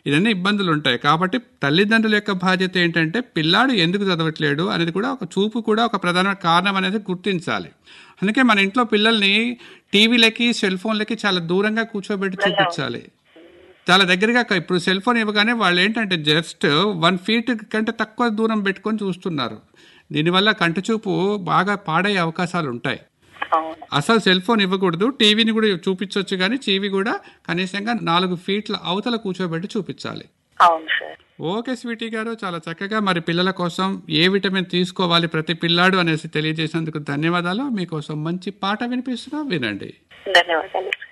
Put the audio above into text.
ఇవన్నీ ఇబ్బందులు ఉంటాయి కాబట్టి తల్లిదండ్రుల యొక్క బాధ్యత ఏంటంటే పిల్లాడు ఎందుకు చదవట్లేడు అనేది కూడా ఒక చూపు కూడా ఒక ప్రధాన కారణం అనేది గుర్తించాలి అందుకే మన ఇంట్లో పిల్లల్ని టీవీలకి సెల్ ఫోన్లకి చాలా దూరంగా కూర్చోబెట్టి చూపించాలి చాలా దగ్గరగా క- ఇప్పుడు సెల్ ఫోన్ ఇవ్వగానే వాళ్ళు ఏంటంటే జస్ట్ వన్ ఫీట్ కంటే తక్కువ దూరం పెట్టుకొని చూస్తున్నారు దీనివల్ల కంటి చూపు బాగా పాడయ్యే అవకాశాలు ఉంటాయి అవును అసలు సెల్ ఫోన్ ఇవ్వకూడదు టీవీని కూడా చూపించవచ్చు కానీ టీవీ కూడా కనీసంగా నాలుగు ఫీట్ల అవతల కూర్చోబెట్టి చూపించాలి అవును సార్ ఓకే స్వీటీ గారు చాలా చక్కగా మరి పిల్లల కోసం ఏ విటమిన్ తీసుకోవాలి ప్రతి పిల్లాడు అనేసి తెలియజేసినందుకు ధన్యవాదాలు మీకోసం మంచి పాట వినిపిస్తున్నా వినండి ధన్యవాదాలు